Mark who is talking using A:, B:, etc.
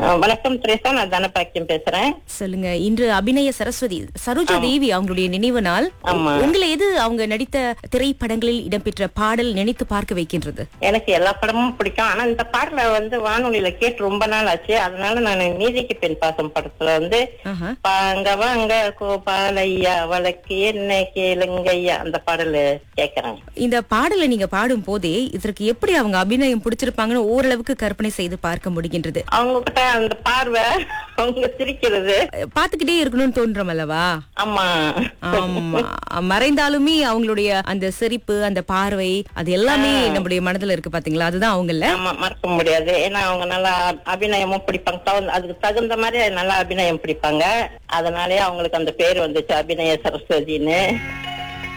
A: அஹ் வணக்கம் திரேசா நான் தனபாக்கியம் பேசுறேன்
B: சொல்லுங்க இன்று அபிநய சரஸ்வதி சரோஜா தேவி அவங்களுடைய நினைவு நாள்
A: ஆமா.
B: உங்களை எது அவங்க நடித்த திரைப்படங்களில் இடம்பெற்ற பாடல் நினைத்து பார்க்க வைக்கின்றது
A: எனக்கு எல்லா படமும் பிடிக்கும் ஆனா இந்த பாடல வந்து வானொலியில கேட்டு ரொம்ப நாள் ஆச்சு அதனால நான் நீதிக்கு பெண் பாசம் படத்துல வந்து
B: ஆஹா.
A: வாங்க வாங்க கோபாலையா வழக்கு என்ன கேளுங்கய்யா அந்த பாடல் கேக்குறேன்
B: இந்த பாடலை நீங்க பாடும் போதே இதற்கு எப்படி அவங்க அபிநயம் பிடிச்சிருப்பாங்கன்னு ஓரளவுக்கு கற்பனை செய்து பார்க்க முடிகின்றது
A: அவங்க கிட்ட அந்த பார்வை அவங்க சிரிக்கிறது
B: பாத்துக்கிட்டே இருக்கணும்னு தோன்றும் அல்லவா
A: ஆமா
B: ஆமா மறைந்தாலுமே அவங்களுடைய அந்த சிரிப்பு அந்த பார்வை அது எல்லாமே நம்முடைய மனதுல இருக்கு பாத்தீங்களா அதுதான் அவங்கல்ல
A: ஆமா மறக்க முடியாது ஏன்னா அவங்க நல்லா அபிநயமும் பிடிப்பாங்க தகுந்த- அதுக்கு தகுந்த மாதிரி நல்லா அபிநயம் பிடிப்பாங்க அதனாலயே அவங்களுக்கு அந்த பேர் வந்துச்சு அபிநய சரஸ்வதின்னு